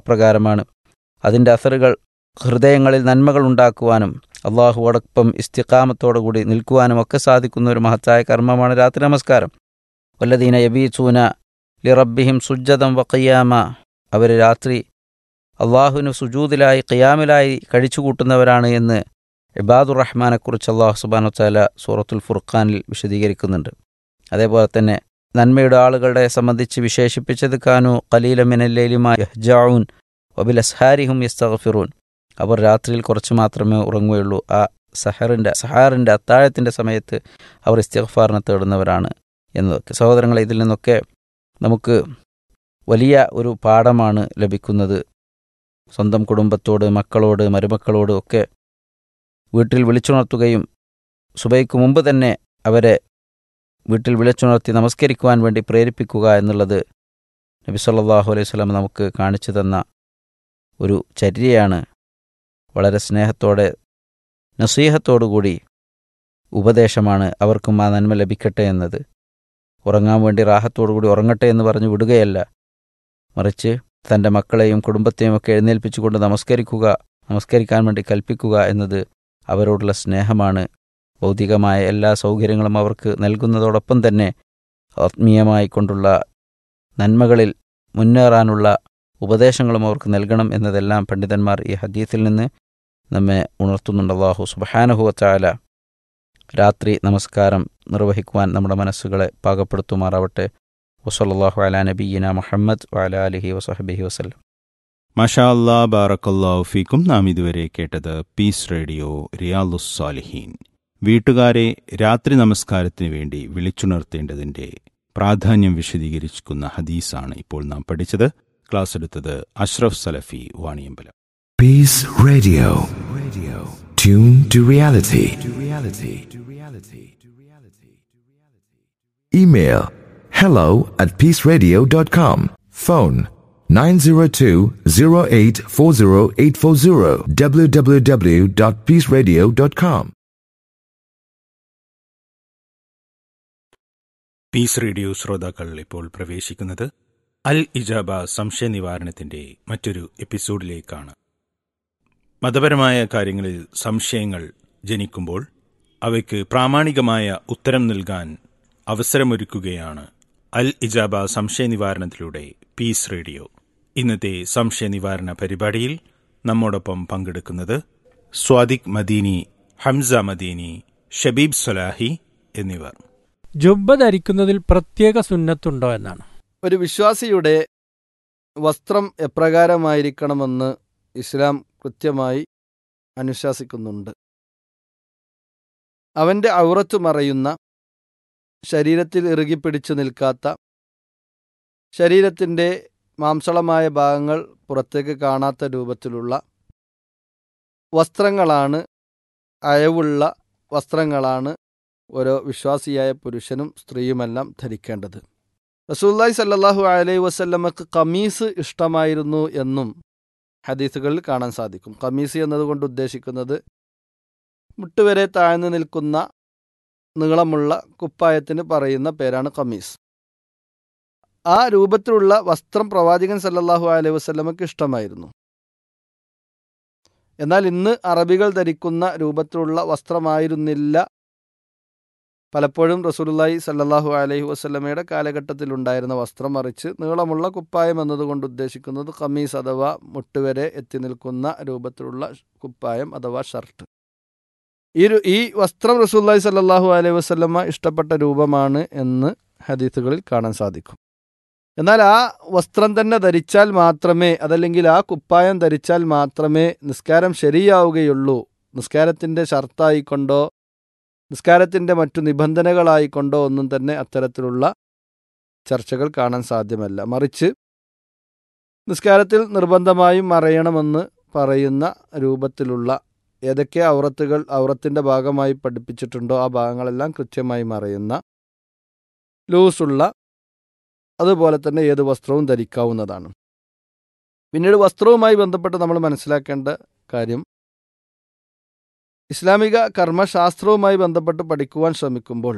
അപ്രകാരമാണ് അതിൻ്റെ അസറുകൾ ഹൃദയങ്ങളിൽ നന്മകൾ ഉണ്ടാക്കുവാനും അള്ളാഹുവോടൊപ്പം ഇസ്തിഖാമത്തോടുകൂടി നിൽക്കുവാനും ഒക്കെ സാധിക്കുന്ന ഒരു മഹത്തായ കർമ്മമാണ് രാത്രി നമസ്കാരം വല്ലദീന യബീസൂന ലിറബ്ബിഹിം സുജ്ജതം വക്കയ്യാമ അവർ രാത്രി അള്ളാഹുവിന് സുജൂദിലായി ഖിയാമിലായി കഴിച്ചുകൂട്ടുന്നവരാണ് എന്ന് ഇബാദുർ റഹ്മാനെക്കുറിച്ച് അള്ളാഹു സുബാനു താല സൂറത്തുൽ ഫുർഖാനിൽ വിശദീകരിക്കുന്നുണ്ട് അതേപോലെ തന്നെ നന്മയുടെ ആളുകളെ സംബന്ധിച്ച് വിശേഷിപ്പിച്ചത് കാനു കലീലമിനല്ലേലിമാ യഹ്ജാഊൻ വബിൽ അസ്ഹാരിഹും യസ്തഗ്ഫിറൂൻ അവർ രാത്രിയിൽ കുറച്ച് മാത്രമേ ഉറങ്ങുകയുള്ളൂ ആ സഹറിൻ്റെ സഹാറിൻ്റെ അത്താഴത്തിൻ്റെ സമയത്ത് അവർ ഇസ്തിഗ്ഫാറിനെ തേടുന്നവരാണ് എന്നതൊക്കെ സഹോദരങ്ങളെ ഇതിൽ നിന്നൊക്കെ നമുക്ക് വലിയ ഒരു പാഠമാണ് ലഭിക്കുന്നത് സ്വന്തം കുടുംബത്തോട് മക്കളോട് മരുമക്കളോട് ഒക്കെ വീട്ടിൽ വിളിച്ചുണർത്തുകയും സുബൈക്ക് മുമ്പ് തന്നെ അവരെ വീട്ടിൽ വിളിച്ചുണർത്തി നമസ്കരിക്കുവാൻ വേണ്ടി പ്രേരിപ്പിക്കുക എന്നുള്ളത് നബി സല്ലല്ലാഹു അലൈഹി വസല്ലം നമുക്ക് കാണിച്ചു തന്ന ഒരു ചര്യയാണ് വളരെ സ്നേഹത്തോടെ നസീഹത്തോടുകൂടി ഉപദേശമാണ് അവർക്കും ആ നന്മ ലഭിക്കട്ടെ എന്നത് ഉറങ്ങാൻ വേണ്ടി റാഹത്തോടുകൂടി ഉറങ്ങട്ടെ എന്ന് പറഞ്ഞു വിടുകയല്ല മറിച്ച് തൻ്റെ മക്കളെയും കുടുംബത്തെയും ഒക്കെ എഴുന്നേൽപ്പിച്ചുകൊണ്ട് നമസ്കരിക്കുക നമസ്കരിക്കാൻ വേണ്ടി കൽപ്പിക്കുക എന്നത് അവരോടുള്ള സ്നേഹമാണ് ഭൗതികമായ എല്ലാ സൗകര്യങ്ങളും അവർക്ക് നൽകുന്നതോടൊപ്പം തന്നെ ആത്മീയമായി കൊണ്ടുള്ള നന്മകളിൽ മുന്നേറാനുള്ള ഉപദേശങ്ങളും അവർക്ക് നൽകണം എന്നതെല്ലാം പണ്ഡിതന്മാർ ഈ ഹദീത്തിൽ നിന്ന് നമ്മെ ഉണർത്തുന്നുണ്ട് അള്ളാഹു സുബഹാനുഹുവച്ചാല രാത്രി നമസ്കാരം നിർവഹിക്കുവാൻ നമ്മുടെ മനസ്സുകളെ പാകപ്പെടുത്തുമാറാവട്ടെ വസല്ലാഹു അല നബീന മുഹമ്മദ് വഅല അലിഹി വസഹബിഹി വസ്ലം മഷാ അല്ലാ ബാറക്കല്ലാഹു ഫീക്കും നാം ഇതുവരെ കേട്ടത് പീസ് റേഡിയോ റിയാലുസ് സാലിഹീൻ വീട്ടുകാരെ രാത്രി നമസ്കാരത്തിന് വേണ്ടി വിളിച്ചുണർത്തേണ്ടതിന്റെ പ്രാധാന്യം വിശദീകരിക്കുന്ന ഹദീസാണ് ഇപ്പോൾ നാം പഠിച്ചത് ക്ലാസ് എടുത്തത് Ashraf Salafi Vaniyambalam Peace Radio. Radio. Tune to reality. To reality. To reality. To reality. Email hello at peaceradio.com. Phone 902-0840840 www.peaceradio.com. Peace Radio ശ്രോതാക്കൾ ഇപ്പോൾ പ്രവേശിക്കുന്നത് അൽ ഇജാബ സംശയ നിവാരണത്തിന്റെ മറ്റൊരു എപ്പിസോഡിലേക്കാണ് മതപരമായ കാര്യങ്ങളിൽ സംശയങ്ങൾ ജനിക്കുമ്പോൾ അവയ്ക്ക് പ്രാമാണികമായ ഉത്തരം നൽകാൻ അവസരമൊരുക്കുകയാണ് അൽ ഇജാബ സംശയ നിവാരണത്തിലൂടെ പീസ് റേഡിയോ ഇന്നത്തെ സംശയ നിവാരണ പരിപാടിയിൽ നമ്മോടൊപ്പം പങ്കെടുക്കുന്നത് സ്വാദിഖ് മദീനി ഹംസ മദീനി ഷബീബ് സൊലാഹി എന്നിവർ ജുബ്ബ ധരിക്കുന്നതിൽ പ്രത്യേക സുന്നത്തുണ്ടോ എന്നാണ് ഒരു വിശ്വാസിയുടെ വസ്ത്രം എപ്രകാരമായിരിക്കണമെന്ന് ഇസ്ലാം കൃത്യമായി അനുശാസിക്കുന്നുണ്ട് അവൻ്റെ ഔറത്ത് മറയുന്ന ശരീരത്തിൽ ഇറുകിപ്പിടിച്ചു നിൽക്കാത്ത ശരീരത്തിൻ്റെ മാംസളമായ ഭാഗങ്ങൾ പുറത്തേക്ക് കാണാത്ത രൂപത്തിലുള്ള വസ്ത്രങ്ങളാണ് അയവുള്ള വസ്ത്രങ്ങളാണ് ഓരോ വിശ്വാസിയായ പുരുഷനും സ്ത്രീയുമെല്ലാം ധരിക്കേണ്ടത് റസൂല്ലായി സല്ലാഹു അലൈഹി വസല്ലമക്ക് കമീസ് ഇഷ്ടമായിരുന്നു എന്നും ഹദീസുകളിൽ കാണാൻ സാധിക്കും കമീസ് എന്നതുകൊണ്ട് ഉദ്ദേശിക്കുന്നത് മുട്ടുവരെ താഴ്ന്നു നിൽക്കുന്ന നീളമുള്ള കുപ്പായത്തിന് പറയുന്ന പേരാണ് കമീസ് ആ രൂപത്തിലുള്ള വസ്ത്രം പ്രവാചകൻ സല്ലല്ലാഹു അലൈഹി വസല്ലമക്ക് ഇഷ്ടമായിരുന്നു എന്നാൽ ഇന്ന് അറബികൾ ധരിക്കുന്ന രൂപത്തിലുള്ള വസ്ത്രമായിരുന്നില്ല പലപ്പോഴും റസൂലുള്ളാഹി സല്ലല്ലാഹു അലൈഹി വസല്ലമയുടെ കാലഘട്ടത്തിലുണ്ടായിരുന്ന വസ്ത്രം മറിച്ച് നീളമുള്ള കുപ്പായം എന്നതുകൊണ്ട് ഉദ്ദേശിക്കുന്നത് കമീസ് അഥവാ മുട്ടുവരെ എത്തി നിൽക്കുന്ന രൂപത്തിലുള്ള കുപ്പായം അഥവാ ഷർട്ട് ഈ രു- ഈ വസ്ത്രം റസൂലുള്ളാഹി സല്ലല്ലാഹു അലൈഹി വസല്ലമ ഇഷ്ടപ്പെട്ട രൂപമാണ് എന്ന് ഹദീസുകളിൽ കാണാൻ സാധിക്കും എന്നാൽ ആ വസ്ത്രം തന്നെ ധരിച്ചാൽ മാത്രമേ അതല്ലെങ്കിൽ ആ കുപ്പായം ധരിച്ചാൽ മാത്രമേ നിസ്കാരം ശരിയാവുകയുള്ളൂ നിസ്കാരത്തിൻ്റെ ഷർത്തായിക്കൊണ്ടോ നിസ്കാരത്തിൻ്റെ മറ്റു നിബന്ധനകളായിക്കൊണ്ടോ ഒന്നും തന്നെ അത്തരത്തിലുള്ള ചർച്ചകൾ കാണാൻ സാധ്യമല്ല മറിച്ച് നിസ്കാരത്തിൽ നിർബന്ധമായും മറയണമെന്ന് പറയുന്ന രൂപത്തിലുള്ള ഏതൊക്കെ ഔറത്തുകൾ ഔറത്തിൻ്റെ ഭാഗമായി പഠിപ്പിച്ചിട്ടുണ്ടോ ആ ഭാഗങ്ങളെല്ലാം കൃത്യമായി മറയുന്ന ലൂസുള്ള അതുപോലെ തന്നെ ഏത് വസ്ത്രവും ധരിക്കാവുന്നതാണ് പിന്നീട് വസ്ത്രവുമായി ബന്ധപ്പെട്ട് നമ്മൾ മനസ്സിലാക്കേണ്ട കാര്യം ഇസ്ലാമിക കർമ്മശാസ്ത്രവുമായി ബന്ധപ്പെട്ട് പഠിക്കുവാൻ ശ്രമിക്കുമ്പോൾ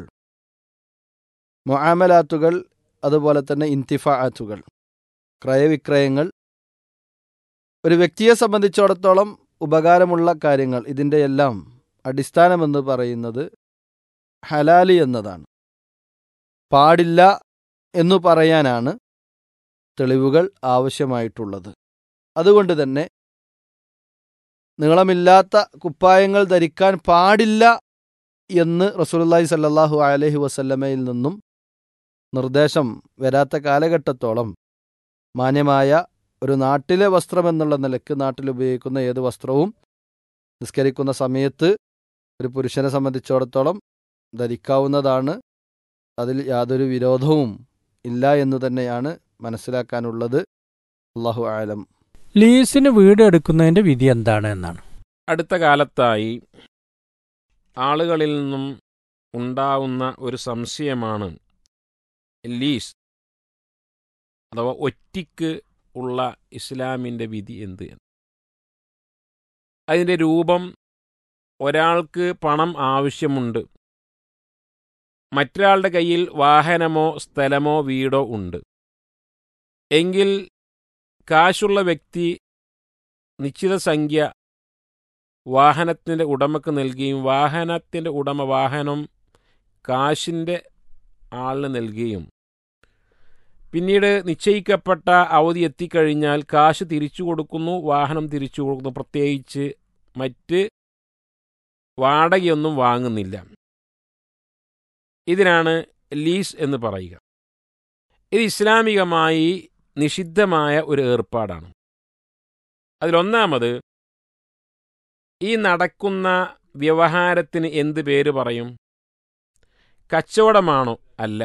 മൊആമലാത്തുകൾ അതുപോലെ തന്നെ ഇൻതിഫാഅത്തുകൾ ക്രയവിക്രയങ്ങൾ ഒരു വ്യക്തിയെ സംബന്ധിച്ചിടത്തോളം ഉപകാരമുള്ള കാര്യങ്ങൾ ഇതിൻ്റെ എല്ലാം അടിസ്ഥാനമെന്ന് പറയുന്നത് ഹലാലി എന്നതാണ് പാടില്ല എന്നു പറയാനാണ് തെളിവുകൾ ആവശ്യമായിട്ടുള്ളത് അതുകൊണ്ട് തന്നെ നീളമില്ലാത്ത കുപ്പായങ്ങൾ ധരിക്കാൻ പാടില്ല എന്ന് റസൂലുള്ളാഹി സല്ലല്ലാഹു അലൈഹി വസല്ലമയിൽ നിന്നും നിർദ്ദേശം വരാത്ത കാലഘട്ടത്തോളം മാന്യമായ ഒരു നാട്ടിലെ വസ്ത്രം എന്നുള്ള നിലക്ക് നാട്ടിൽ ഉപയോഗിക്കുന്ന ഏത് വസ്ത്രവും നിസ്കരിക്കുന്ന സമയത്ത് ഒരു പുരുഷനെ സംബന്ധിച്ചിടത്തോളം ധരിക്കാവുന്നതാണ് അതിൽ യാതൊരു വിരോധവും ഇല്ല എന്ന് തന്നെയാണ് മനസ്സിലാക്കാനുള്ളത് അള്ളാഹു ആലം ലീസിന് വീട് എടുക്കുന്നതിന്റെ വിധി എന്താണ് എന്നാണ് അടുത്ത കാലത്തായി ആളുകളിൽ നിന്നും ഉണ്ടാവുന്ന ഒരു സംശയമാണ് ലീസ് അഥവാ ഒറ്റയ്ക്ക് ഉള്ള ഇസ്ലാമിൻ്റെ വിധി എന്ത് എന്ന് അതിൻ്റെ രൂപം ഒരാൾക്ക് പണം ആവശ്യമുണ്ട് മറ്റൊരാളുടെ കയ്യിൽ വാഹനമോ സ്ഥലമോ വീടോ ഉണ്ട് എങ്കിൽ കാശുള്ള വ്യക്തി നിശ്ചിത സംഖ്യ വാഹനത്തിൻ്റെ ഉടമക്ക് നൽകുകയും വാഹനത്തിൻ്റെ ഉടമ വാഹനം കാശിൻ്റെ ആളിന് നൽകുകയും പിന്നീട് നിശ്ചയിക്കപ്പെട്ട അവധി എത്തിക്കഴിഞ്ഞാൽ കാശ് തിരിച്ചു കൊടുക്കുന്നു വാഹനം തിരിച്ചു കൊടുക്കുന്നു പ്രത്യേകിച്ച് മറ്റ് വാടകയൊന്നും വാങ്ങുന്നില്ല ഇതിനാണ് ലീസ് എന്ന് പറയുക ഇത് ഇസ്ലാമികമായി നിഷിദ്ധമായ ഒരു ഏർപ്പാടാണ് അതിലൊന്നാമത് ഈ നടക്കുന്ന വ്യവഹാരത്തിന് എന്ത് പേര് പറയും കച്ചവടമാണോ അല്ല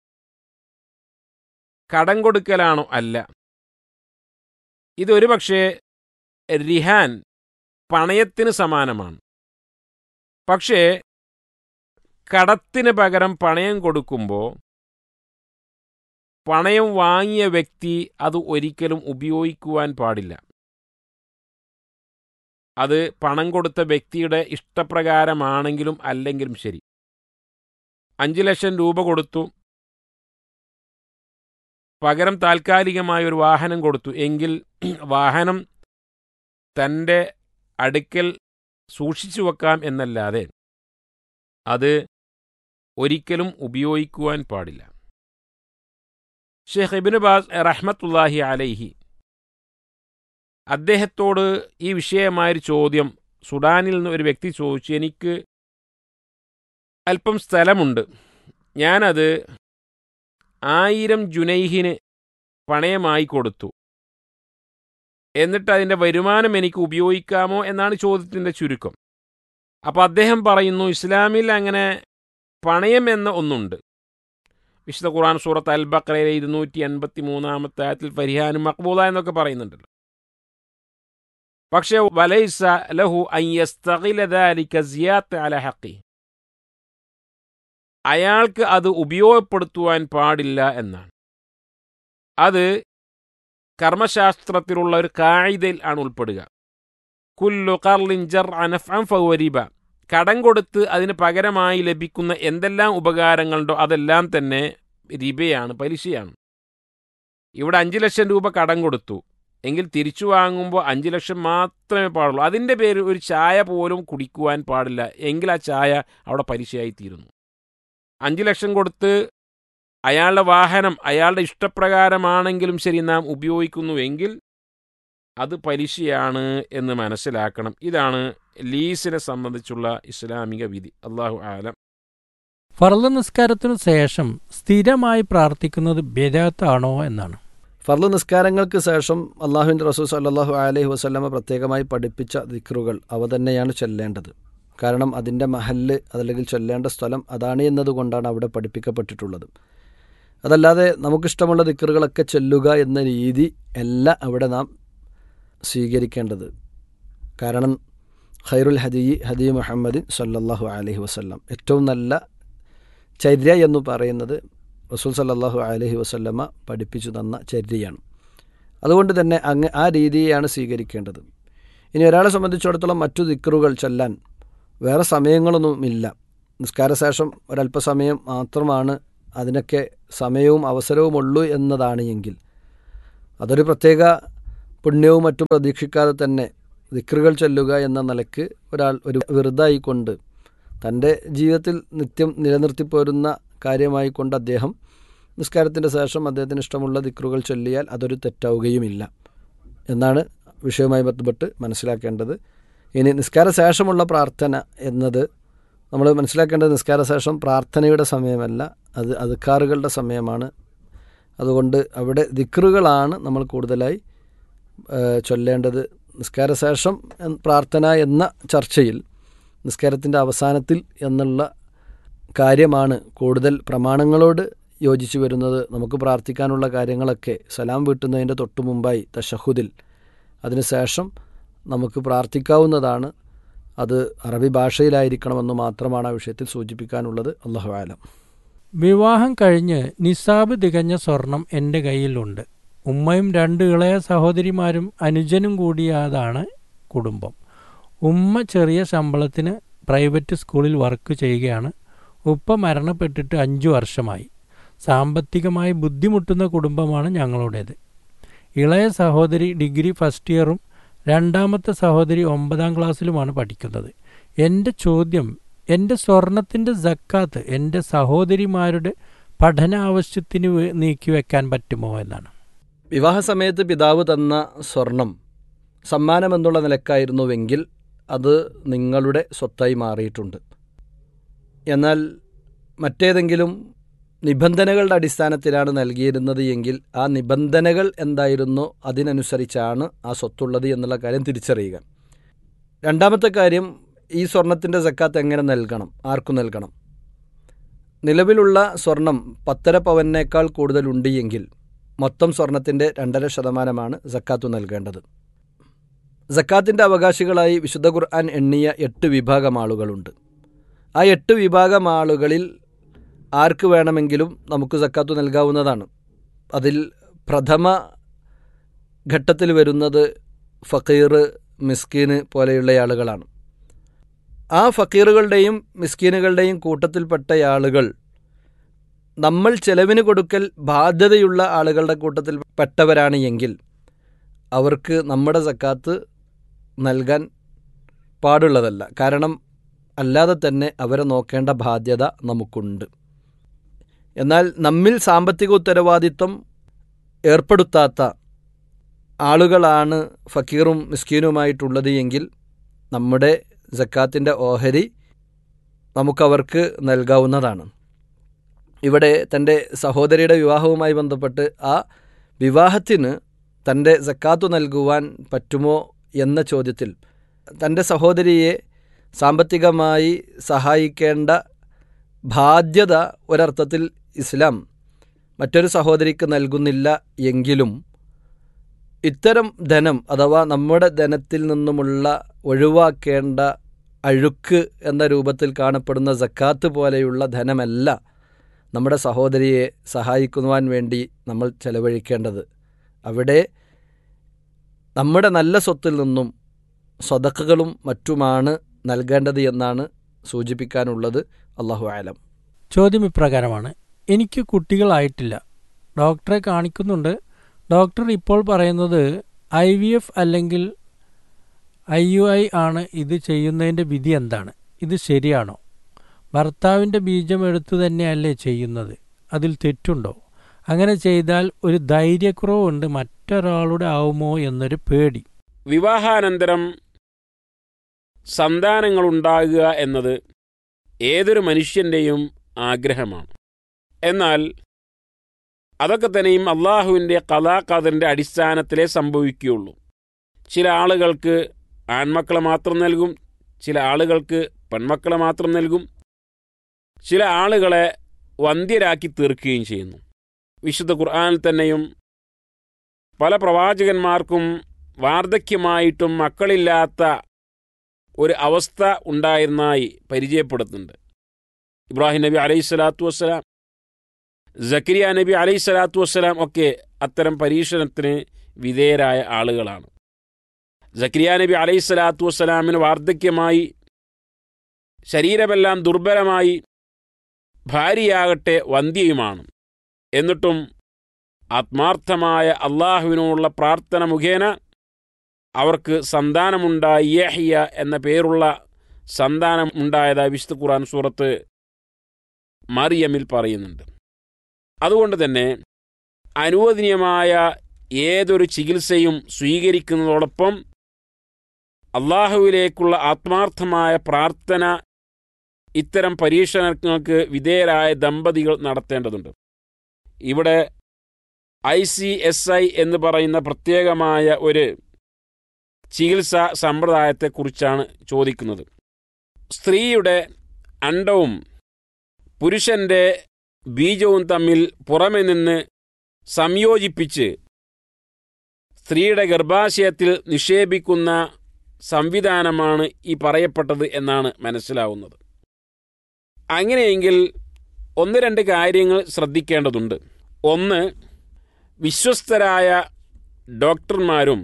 കടം കൊടുക്കലാണോ അല്ല ഇതൊരു പക്ഷേ റിഹാൻ പണയത്തിന് സമാനമാണ് പക്ഷേ കടത്തിന് പകരം പണയം കൊടുക്കുമ്പോൾ പണയം വാങ്ങിയ വ്യക്തി അത് ഒരിക്കലും ഉപയോഗിക്കുവാൻ പാടില്ല അത് പണം കൊടുത്ത വ്യക്തിയുടെ ഇഷ്ടപ്രകാരമാണെങ്കിലും അല്ലെങ്കിലും ശരി അഞ്ച് ലക്ഷം രൂപ കൊടുത്തു പകരം താൽക്കാലികമായ ഒരു വാഹനം കൊടുത്തു എങ്കിൽ വാഹനം തൻ്റെ അടുക്കൽ സൂക്ഷിച്ചു വെക്കാം എന്നല്ലാതെ അത് ഒരിക്കലും ഉപയോഗിക്കുവാൻ പാടില്ല ഷെയ്ഖ് ഇബിന് ബാസ് റഹ്മത്തുല്ലാഹി അലൈഹി അദ്ദേഹത്തോട് ഈ വിഷയമായൊരു ചോദ്യം സുഡാനിൽ നിന്ന് ഒരു വ്യക്തി ചോദിച്ചു എനിക്ക് അല്പം സ്ഥലമുണ്ട് ഞാനത് ആയിരം ജുനൈഹിന് പണയമായി കൊടുത്തു എന്നിട്ട് അതിൻ്റെ വരുമാനം എനിക്ക് ഉപയോഗിക്കാമോ എന്നാണ് ചോദ്യത്തിൻ്റെ ചുരുക്കം അപ്പോൾ അദ്ദേഹം പറയുന്നു ഇസ്ലാമിൽ അങ്ങനെ പണയം എന്ന ഒന്നുണ്ട് വിശുദ്ധ ഖുർആൻ സൂറത്ത് അൽ ബക്രയിലെ ഇരുന്നൂറ്റി എൺപത്തി മൂന്നാമത്തെ ആയത്തിൽ ഫരിഹാനും മക്ബൂല എന്നൊക്കെ പറയുന്നുണ്ടല്ലോ പക്ഷേ വലൈസ ലഹു അയ്യസ്തഖിലദാലിക അല ഹക്കി അയാൾക്ക് അത് ഉപയോഗപ്പെടുത്തുവാൻ പാടില്ല എന്നാണ് അത് കർമ്മശാസ്ത്രത്തിലുള്ള ഒരു കായിതയിൽ ആണ് ഉൾപ്പെടുക കുല്ലു കർലിൻ ജർ അനഫം ഫവരിബ കടം കൊടുത്ത് അതിന് പകരമായി ലഭിക്കുന്ന എന്തെല്ലാം ഉപകാരങ്ങളുണ്ടോ അതെല്ലാം തന്നെ റിബയാണ് പലിശയാണ് ഇവിടെ അഞ്ച് ലക്ഷം രൂപ കടം കൊടുത്തു എങ്കിൽ തിരിച്ചു വാങ്ങുമ്പോൾ അഞ്ച് ലക്ഷം മാത്രമേ പാടുള്ളൂ അതിൻ്റെ പേര് ഒരു ചായ പോലും കുടിക്കുവാൻ പാടില്ല എങ്കിൽ ആ ചായ അവിടെ പലിശയായി തീരുന്നു അഞ്ച് ലക്ഷം കൊടുത്ത് അയാളുടെ വാഹനം അയാളുടെ ഇഷ്ടപ്രകാരമാണെങ്കിലും ശരി നാം ഉപയോഗിക്കുന്നുവെങ്കിൽ അത് പലിശയാണ് എന്ന് മനസ്സിലാക്കണം ഇതാണ് ലീസിനെ സംബന്ധിച്ചുള്ള ഇസ്ലാമിക വിധി അള്ളാഹു ആലം ഫർദ് നിസ്കാരത്തിനു ശേഷം സ്ഥിരമായി പ്രാർത്ഥിക്കുന്നത് ബിദാത്താണോ എന്നാണ് ഫർദ് നിസ്കാരങ്ങൾക്ക് ശേഷം അള്ളാഹുവിൻ്റെ റസൂൽ സല്ലാഹു അലൈഹി വസ്ലമ പ്രത്യേകമായി പഠിപ്പിച്ച ദിക്റുകൾ അവ തന്നെയാണ് ചൊല്ലേണ്ടത് കാരണം അതിൻ്റെ മഹല്ല് അതല്ലെങ്കിൽ ചൊല്ലേണ്ട സ്ഥലം അതാണ് എന്നതുകൊണ്ടാണ് അവിടെ പഠിപ്പിക്കപ്പെട്ടിട്ടുള്ളത് അതല്ലാതെ നമുക്കിഷ്ടമുള്ള ദിക്റുകളൊക്കെ ചൊല്ലുക എന്ന രീതി അല്ല അവിടെ നാം സ്വീകരിക്കേണ്ടത് കാരണം ഖൈറുൽ ഹദീ ഹദീ മുഹമ്മദിൻ സല്ലല്ലാഹു അലൈഹി വസല്ലം ഏറ്റവും നല്ല ചര്യ എന്ന് പറയുന്നത് റസൂൽ സല്ലല്ലാഹു അലൈഹി വസല്ലമ പഠിപ്പിച്ചു തന്ന ചര്യയാണ് അതുകൊണ്ട് തന്നെ അങ്ങ് ആ രീതിയാണ് സ്വീകരിക്കേണ്ടത് ഇനി ഒരാളെ സംബന്ധിച്ചിടത്തോളം മറ്റു ദിക്റുകൾ ചൊല്ലാൻ വേറെ സമയങ്ങളൊന്നുമില്ല നിസ്കാരശേഷം ഒരല്പസമയം മാത്രമാണ് അതിനൊക്കെ സമയവും അവസരവും ഉള്ളൂ എന്നതാണ് എങ്കിൽ അതൊരു പ്രത്യേക പുണ്യവും മറ്റും പ്രതീക്ഷിക്കാതെ തന്നെ ദിക്റുകൾ ചൊല്ലുക എന്ന നിലക്ക് ഒരാൾ ഒരു വെറുതായിക്കൊണ്ട് തൻ്റെ ജീവിതത്തിൽ നിത്യം നിലനിർത്തിപ്പോരുന്ന കാര്യമായി കൊണ്ട് അദ്ദേഹം നിസ്കാരത്തിൻ്റെ ശേഷം അദ്ദേഹത്തിന് ഇഷ്ടമുള്ള ദിക്റുകൾ ചൊല്ലിയാൽ അതൊരു തെറ്റാവുകയുമില്ല എന്നാണ് വിഷയവുമായി ബന്ധപ്പെട്ട് മനസ്സിലാക്കേണ്ടത് ഇനി നിസ്കാര ശേഷമുള്ള പ്രാർത്ഥന എന്നത് നമ്മൾ മനസ്സിലാക്കേണ്ടത് നിസ്കാര ശേഷം പ്രാർത്ഥനയുടെ സമയമല്ല അത് അധികാറുകളുടെ സമയമാണ് അതുകൊണ്ട് അവിടെ ദിക്റുകളാണ് നമ്മൾ കൂടുതലായി ഏഹ്, ചൊല്ലേണ്ടത് നിസ്കാര ശേഷം എൻ- പ്രാർത്ഥന എന്ന ചർച്ചയിൽ നിസ്കാരത്തിൻ്റെ അവസാനത്തിൽ എന്നുള്ള കാര്യമാണ് കൂടുതൽ പ്രമാണങ്ങളോട് യോജിച്ചു വരുന്നത് നമുക്ക് പ്രാർത്ഥിക്കാനുള്ള കാര്യങ്ങളൊക്കെ സലാം വീട്ടുന്നതിൻ്റെ തൊട്ടു മുമ്പായി തഷഹുദിൽ അതിനുശേഷം നമുക്ക് പ്രാർത്ഥിക്കാവുന്നതാണ് അത് അറബി ഭാഷയിലായിരിക്കണമെന്ന് മാത്രമാണ് ആ വിഷയത്തിൽ സൂചിപ്പിക്കാനുള്ളത് അള്ളാഹു ആലം വിവാഹം കഴിഞ്ഞ് നിസാബ് തികഞ്ഞ സ്വർണം എൻ്റെ കയ്യിലുണ്ട് ഉമ്മയും രണ്ട് ഇളയ സഹോദരിമാരും അനുജനും കൂടിയതാണ് കുടുംബം ഉമ്മ ചെറിയ ശമ്പളത്തിന് പ്രൈവറ്റ് സ്കൂളിൽ വർക്ക് ചെയ്യുകയാണ് ഉപ്പ മരണപ്പെട്ടിട്ട് അഞ്ചു വർഷമായി സാമ്പത്തികമായി ബുദ്ധിമുട്ടുന്ന കുടുംബമാണ് ഞങ്ങളുടേത് ഇളയ സഹോദരി ഡിഗ്രി ഫസ്റ്റ് ഇയറും രണ്ടാമത്തെ സഹോദരി ഒമ്പതാം ക്ലാസ്സിലുമാണ് പഠിക്കുന്നത് എൻ്റെ ചോദ്യം എൻ്റെ സ്വർണത്തിൻ്റെ സക്കാത്ത് എൻ്റെ സഹോദരിമാരുടെ പഠന ആവശ്യത്തിന് വേ- നീക്കിവെക്കാൻ പറ്റുമോ എന്നാണ് വിവാഹ സമയത്ത് പിതാവ് തന്ന സ്വർണം സമ്മാനമെന്നുള്ള നിലക്കായിരുന്നുവെങ്കിൽ അത് നിങ്ങളുടെ സ്വത്തായി മാറിയിട്ടുണ്ട് എന്നാൽ മറ്റേതെങ്കിലും നിബന്ധനകളുടെ അടിസ്ഥാനത്തിലാണ് നൽകിയിരുന്നത് എങ്കിൽ ആ നിബന്ധനകൾ എന്തായിരുന്നോ അതിനനുസരിച്ചാണ് ആ സ്വത്തുള്ളത് എന്നുള്ള കാര്യം തിരിച്ചറിയുക രണ്ടാമത്തെ കാര്യം ഈ സ്വർണത്തിൻ്റെ സക്കാത്ത് എങ്ങനെ നൽകണം ആർക്കു നൽകണം നിലവിലുള്ള സ്വർണം പത്തര പവനേക്കാൾ കൂടുതലുണ്ട് എങ്കിൽ മൊത്തം സ്വർണത്തിൻ്റെ രണ്ടര ശതമാനമാണ് സക്കാത്തു നൽകേണ്ടത് സക്കാത്തിൻ്റെ അവകാശികളായി വിശുദ്ധ ഖുർആൻ എണ്ണിയ എട്ട് വിഭാഗം ആളുകളുണ്ട് ആ എട്ട് വിഭാഗം ആളുകളിൽ ആർക്ക് വേണമെങ്കിലും നമുക്ക് സക്കാത്തു നൽകാവുന്നതാണ് അതിൽ പ്രഥമ ഘട്ടത്തിൽ വരുന്നത് ഫക്കീർ മിസ്കീന് പോലെയുള്ള ആളുകളാണ് ആ ഫക്കീറുകളുടെയും മിസ്കീനുകളുടെയും കൂട്ടത്തിൽപ്പെട്ട ആളുകൾ നമ്മൾ ചെലവിന് കൊടുക്കൽ ബാധ്യതയുള്ള ആളുകളുടെ കൂട്ടത്തിൽ പെട്ടവരാണ് എങ്കിൽ അവർക്ക് നമ്മുടെ സക്കാത്ത് നൽകാൻ പാടുള്ളതല്ല കാരണം അല്ലാതെ തന്നെ അവരെ നോക്കേണ്ട ബാധ്യത നമുക്കുണ്ട് എന്നാൽ നമ്മിൽ സാമ്പത്തിക ഉത്തരവാദിത്വം ഏർപ്പെടുത്താത്ത ആളുകളാണ് ഫക്കീറും മിസ്കീനുമായിട്ടുള്ളത് എങ്കിൽ നമ്മുടെ സക്കാത്തിൻ്റെ ഓഹരി നമുക്കവർക്ക് നൽകാവുന്നതാണ് ഇവിടെ തൻ്റെ സഹോദരിയുടെ വിവാഹവുമായി ബന്ധപ്പെട്ട് ആ വിവാഹത്തിന് തൻ്റെ സക്കാത്തു നൽകുവാൻ പറ്റുമോ എന്ന ചോദ്യത്തിൽ തൻ്റെ സഹോദരിയെ സാമ്പത്തികമായി സഹായിക്കേണ്ട ബാധ്യത ഒരർത്ഥത്തിൽ ഇസ്ലാം മറ്റൊരു സഹോദരിക്ക് നൽകുന്നില്ല എങ്കിലും ഇത്തരം ധനം അഥവാ നമ്മുടെ ധനത്തിൽ നിന്നുമുള്ള ഒഴിവാക്കേണ്ട അഴുക്ക് എന്ന രൂപത്തിൽ കാണപ്പെടുന്ന സക്കാത്ത് പോലെയുള്ള ധനമല്ല നമ്മുടെ സഹോദരിയെ സഹായിക്കുവാൻ വേണ്ടി നമ്മൾ ചെലവഴിക്കേണ്ടത് അവിടെ നമ്മുടെ നല്ല സ്വത്തിൽ നിന്നും സ്വതക്കുകളും മറ്റുമാണ് നൽകേണ്ടത് എന്നാണ് സൂചിപ്പിക്കാനുള്ളത് അള്ളാഹു ആലം ചോദ്യം ഇപ്രകാരമാണ് എനിക്ക് കുട്ടികളായിട്ടില്ല ഡോക്ടറെ കാണിക്കുന്നുണ്ട് ഡോക്ടർ ഇപ്പോൾ പറയുന്നത് ഐ വി എഫ് അല്ലെങ്കിൽ ഐ യു ഐ ആണ് ഇത് ചെയ്യുന്നതിൻ്റെ വിധി എന്താണ് ഇത് ശരിയാണോ ഭർത്താവിൻ്റെ ബീജം എടുത്തു തന്നെയല്ലേ ചെയ്യുന്നത് അതിൽ തെറ്റുണ്ടോ അങ്ങനെ ചെയ്താൽ ഒരു ധൈര്യക്കുറവുണ്ട് മറ്റൊരാളുടെ ആവുമോ എന്നൊരു പേടി വിവാഹാനന്തരം സന്താനങ്ങളുണ്ടാകുക എന്നത് ഏതൊരു മനുഷ്യൻ്റെയും ആഗ്രഹമാണ് എന്നാൽ അതൊക്കെ തന്നെയും അള്ളാഹുവിൻ്റെ കഥാകഥൻ്റെ അടിസ്ഥാനത്തിലേ സംഭവിക്കുകയുള്ളൂ ചില ആളുകൾക്ക് ആൺമക്കളെ മാത്രം നൽകും ചില ആളുകൾക്ക് പെൺമക്കളെ മാത്രം നൽകും ചില ആളുകളെ വന്ധ്യരാക്കി തീർക്കുകയും ചെയ്യുന്നു വിശുദ്ധ ഖുർആനിൽ തന്നെയും പല പ്രവാചകന്മാർക്കും വാർദ്ധക്യമായിട്ടും മക്കളില്ലാത്ത ഒരു അവസ്ഥ ഉണ്ടായിരുന്നതായി പരിചയപ്പെടുത്തുന്നുണ്ട് ഇബ്രാഹിം നബി അലൈഹി സ്വലാത്തു വസ്സലാം ജക്കരിയ നബി അലൈഹി സ്വലാത്തു വസ്സലാം ഒക്കെ അത്തരം പരീക്ഷണത്തിന് വിധേയരായ ആളുകളാണ് ജക്കരിയ നബി അലൈഹി സ്വലാത്തു വസ്സലാമിന് വാർദ്ധക്യമായി ശരീരമെല്ലാം ദുർബലമായി ഭാര്യയാകട്ടെ വന്ധ്യയുമാണ് എന്നിട്ടും ആത്മാർത്ഥമായ അള്ളാഹുവിനോടുള്ള പ്രാർത്ഥന മുഖേന അവർക്ക് സന്താനമുണ്ടായി യഹ്യ എന്ന പേരുള്ള സന്താനം ഉണ്ടായതായി വിശുദ്ധ ഖുർആൻ സൂറത്ത് മറിയമിൽ പറയുന്നുണ്ട് അതുകൊണ്ട് തന്നെ അനുവദനീയമായ ഏതൊരു ചികിത്സയും സ്വീകരിക്കുന്നതോടൊപ്പം അള്ളാഹുവിലേക്കുള്ള ആത്മാർത്ഥമായ പ്രാർത്ഥന ഇത്തരം പരീക്ഷണങ്ങൾക്ക് വിധേയരായ ദമ്പതികൾ നടത്തേണ്ടതുണ്ട് ഇവിടെ ഐ സി എസ് ഐ എന്ന് പറയുന്ന പ്രത്യേകമായ ഒരു ചികിത്സാ സമ്പ്രദായത്തെക്കുറിച്ചാണ് ചോദിക്കുന്നത് സ്ത്രീയുടെ അണ്ടവും പുരുഷന്റെ ബീജവും തമ്മിൽ പുറമെ നിന്ന് സംയോജിപ്പിച്ച് സ്ത്രീയുടെ ഗർഭാശയത്തിൽ നിക്ഷേപിക്കുന്ന സംവിധാനമാണ് ഈ പറയപ്പെട്ടത് എന്നാണ് മനസ്സിലാവുന്നത് അങ്ങനെയെങ്കിൽ ഒന്ന് രണ്ട് കാര്യങ്ങൾ ശ്രദ്ധിക്കേണ്ടതുണ്ട് ഒന്ന് വിശ്വസ്തരായ ഡോക്ടർമാരും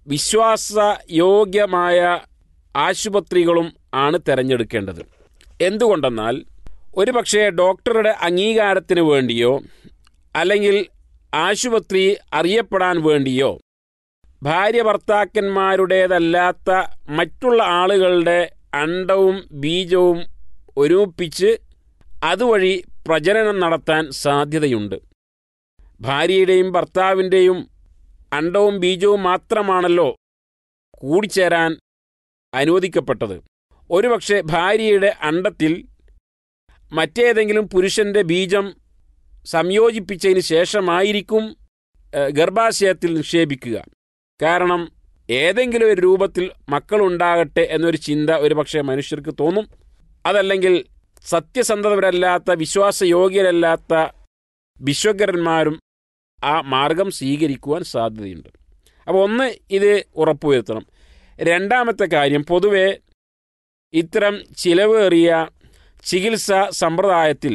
വിശ്വാസയോഗ്യമായ ആശുപത്രികളും ആണ് തിരഞ്ഞെടുക്കേണ്ടത് എന്തുകൊണ്ടെന്നാൽ ഒരുപക്ഷെ ഡോക്ടറുടെ അംഗീകാരത്തിന് വേണ്ടിയോ അല്ലെങ്കിൽ ആശുപത്രി അറിയപ്പെടാൻ വേണ്ടിയോ ഭാര്യ ഭർത്താക്കന്മാരുടേതല്ലാത്ത മറ്റുള്ള ആളുകളുടെ അണ്ടവും ബീജവും ഒരുമിപ്പിച്ച് അതുവഴി പ്രജനനം നടത്താൻ സാധ്യതയുണ്ട് ഭാര്യയുടെയും ഭർത്താവിൻ്റെയും അണ്ടവും ബീജവും മാത്രമാണല്ലോ കൂടിച്ചേരാൻ അനുവദിക്കപ്പെട്ടത് ഒരുപക്ഷെ ഭാര്യയുടെ അണ്ടത്തിൽ മറ്റേതെങ്കിലും പുരുഷന്റെ ബീജം സംയോജിപ്പിച്ചതിന് ശേഷമായിരിക്കും ഏഹ്, ഗർഭാശയത്തിൽ നിക്ഷേപിക്കുക കാരണം ഏതെങ്കിലും ഒരു രൂപത്തിൽ മക്കളുണ്ടാകട്ടെ എന്നൊരു ചിന്ത ഒരു പക്ഷേ മനുഷ്യർക്ക് തോന്നും അതല്ലെങ്കിൽ സത്യസന്ധതരല്ലാത്ത വിശ്വാസയോഗ്യരല്ലാത്ത വിശ്വകരന്മാരും ആ മാർഗം സ്വീകരിക്കുവാൻ സാധ്യതയുണ്ട് അപ്പോൾ ഒന്ന് ഇത് ഉറപ്പുവരുത്തണം രണ്ടാമത്തെ കാര്യം പൊതുവെ ഇത്തരം ചിലവേറിയ ചികിത്സാ സമ്പ്രദായത്തിൽ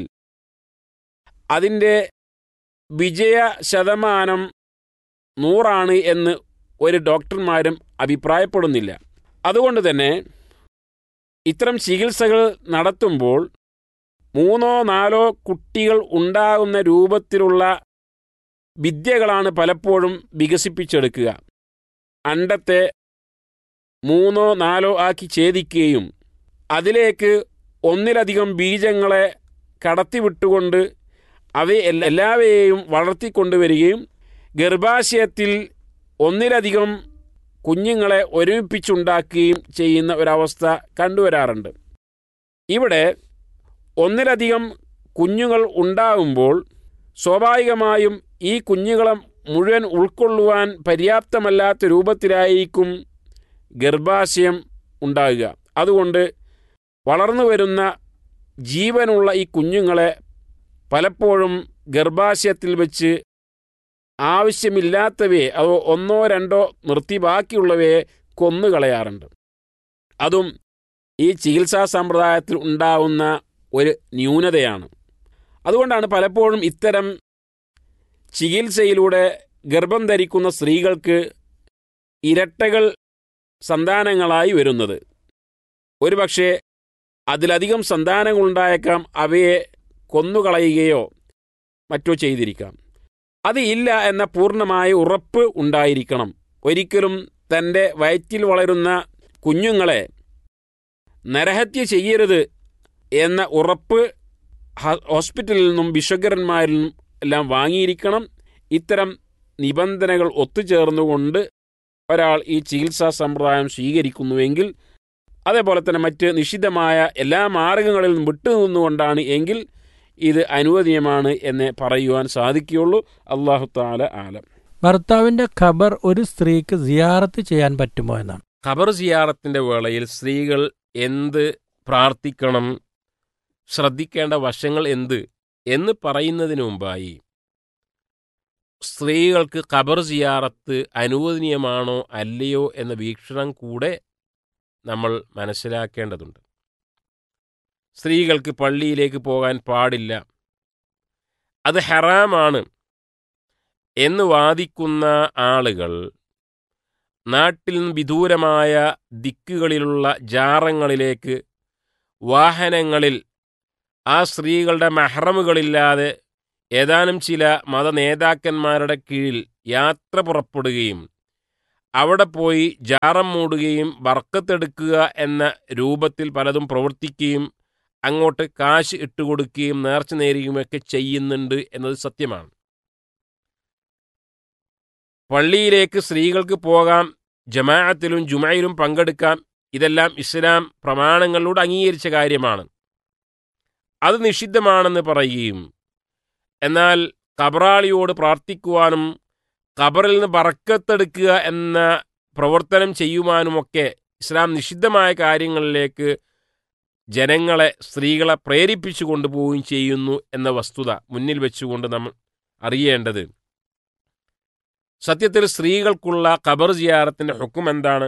അതിൻ്റെ വിജയ ശതമാനം നൂറാണ് എന്ന് ഒരു ഡോക്ടർമാരും അഭിപ്രായപ്പെടുന്നില്ല അതുകൊണ്ട് തന്നെ ഇത്തരം ചികിത്സകൾ നടത്തുമ്പോൾ മൂന്നോ നാലോ കുട്ടികൾ ഉണ്ടാകുന്ന രൂപത്തിലുള്ള വിദ്യകളാണ് പലപ്പോഴും വികസിപ്പിച്ചെടുക്കുക അണ്ടത്തെ മൂന്നോ നാലോ ആക്കി ഛേദിക്കുകയും അതിലേക്ക് ഒന്നിലധികം ബീജങ്ങളെ കടത്തിവിട്ടുകൊണ്ട് അവയെ എല്ലാ- എല്ലാവയെയും വളർത്തിക്കൊണ്ടുവരികയും ഗർഭാശയത്തിൽ ഒന്നിലധികം കുഞ്ഞുങ്ങളെ ഒരുമിപ്പിച്ചുണ്ടാക്കുകയും ചെയ്യുന്ന ഒരവസ്ഥ കണ്ടുവരാറുണ്ട് ഇവിടെ ഒന്നിലധികം കുഞ്ഞുങ്ങൾ ഉണ്ടാകുമ്പോൾ സ്വാഭാവികമായും ഈ കുഞ്ഞുങ്ങളെ മുഴുവൻ ഉൾക്കൊള്ളുവാൻ പര്യാപ്തമല്ലാത്ത രൂപത്തിലായിരിക്കും ഗർഭാശയം ഉണ്ടാകുക അതുകൊണ്ട് വളർന്നു വരുന്ന ജീവനുള്ള ഈ കുഞ്ഞുങ്ങളെ പലപ്പോഴും ഗർഭാശയത്തിൽ വെച്ച് ആവശ്യമില്ലാത്തവയെ അതോ ഒന്നോ രണ്ടോ നിർത്തി ബാക്കിയുള്ളവയെ കൊന്നുകളയാറുണ്ട് അതും ഈ ചികിത്സാ സമ്പ്രദായത്തിൽ ഉണ്ടാവുന്ന ഒരു ന്യൂനതയാണ് അതുകൊണ്ടാണ് പലപ്പോഴും ഇത്തരം ചികിത്സയിലൂടെ ഗർഭം ധരിക്കുന്ന സ്ത്രീകൾക്ക് ഇരട്ടകൾ സന്താനങ്ങളായി വരുന്നത് ഒരുപക്ഷെ അതിലധികം സന്താനങ്ങളുണ്ടായേക്കാം അവയെ കൊന്നുകളയുകയോ മറ്റോ ചെയ്തിരിക്കാം അത് ഇല്ല എന്ന പൂർണ്ണമായ ഉറപ്പ് ഉണ്ടായിരിക്കണം ഒരിക്കലും തൻ്റെ വയറ്റിൽ വളരുന്ന കുഞ്ഞുങ്ങളെ നരഹത്യ ചെയ്യരുത് എന്ന ഉറപ്പ് ഹ- ഹോസ്പിറ്റലിൽ നിന്നും വിശ്വകരന്മാരിൽ നിന്നും എല്ലാം വാങ്ങിയിരിക്കണം ഇത്തരം നിബന്ധനകൾ ഒത്തുചേർന്നുകൊണ്ട് ഒരാൾ ഈ ചികിത്സാ സമ്പ്രദായം സ്വീകരിക്കുന്നുവെങ്കിൽ അതേപോലെ തന്നെ മറ്റ് നിഷിദ്ധമായ എല്ലാ മാർഗങ്ങളിൽ നിന്നും വിട്ടുനിന്നുകൊണ്ടാണ് എങ്കിൽ ഇത് അനുവദനീയമാണ് എന്ന് പറയുവാൻ സാധിക്കുകയുള്ളൂ അള്ളാഹു താല ആലം ഭർത്താവിന്റെ ഖബർ ഒരു സ്ത്രീക്ക് സിയാറത്ത് ചെയ്യാൻ പറ്റുമോ എന്നാണ് ഖബർ സിയാറത്തിന്റെ വേളയിൽ സ്ത്രീകൾ എന്ത് പ്രാർത്ഥിക്കണം ശ്രദ്ധിക്കേണ്ട വശങ്ങൾ എന്ത് എന്ന് പറയുന്നതിന് മുമ്പായി സ്ത്രീകൾക്ക് ഖബർ സിയാറത്ത് അനുവദനീയമാണോ അല്ലയോ എന്ന വീക്ഷണം കൂടെ നമ്മൾ മനസ്സിലാക്കേണ്ടതുണ്ട് സ്ത്രീകൾക്ക് പള്ളിയിലേക്ക് പോകാൻ പാടില്ല അത് ഹറാമാണ് എന്ന് വാദിക്കുന്ന ആളുകൾ നാട്ടിൽ നിന്ന് വിദൂരമായ ദിക്കുകളിലുള്ള ജാറങ്ങളിലേക്ക് വാഹനങ്ങളിൽ ആ സ്ത്രീകളുടെ മെഹ്റമുകളില്ലാതെ ഏതാനും ചില മതനേതാക്കന്മാരുടെ കീഴിൽ യാത്ര പുറപ്പെടുകയും അവിടെ പോയി ജാറം മൂടുകയും ബർക്കത്തെടുക്കുക എന്ന രൂപത്തിൽ പലതും പ്രവർത്തിക്കുകയും അങ്ങോട്ട് കാശ് ഇട്ടുകൊടുക്കുകയും നേർച്ച നേരുകയുമൊക്കെ ചെയ്യുന്നുണ്ട് എന്നത് സത്യമാണ് പള്ളിയിലേക്ക് സ്ത്രീകൾക്ക് പോകാം ജമാഅത്തിലും ജുമയിലും പങ്കെടുക്കാം ഇതെല്ലാം ഇസ്ലാം പ്രമാണങ്ങളിലൂടെ അംഗീകരിച്ച കാര്യമാണ് അത് നിഷിദ്ധമാണെന്ന് പറയുകയും എന്നാൽ കബറാളിയോട് പ്രാർത്ഥിക്കുവാനും ഖബറിൽ നിന്ന് ബറക്കത്തെടുക്കുക എന്ന പ്രവർത്തനം ചെയ്യുവാനുമൊക്കെ ഇസ്ലാം നിഷിദ്ധമായ കാര്യങ്ങളിലേക്ക് ജനങ്ങളെ സ്ത്രീകളെ പ്രേരിപ്പിച്ചു കൊണ്ടുപോവുകയും ചെയ്യുന്നു എന്ന വസ്തുത മുന്നിൽ വെച്ചുകൊണ്ട് നമ്മൾ അറിയേണ്ടത് സത്യത്തിൽ സ്ത്രീകൾക്കുള്ള ഖബർ ജിയാറത്തിന്റെ ഹുക്കും എന്താണ്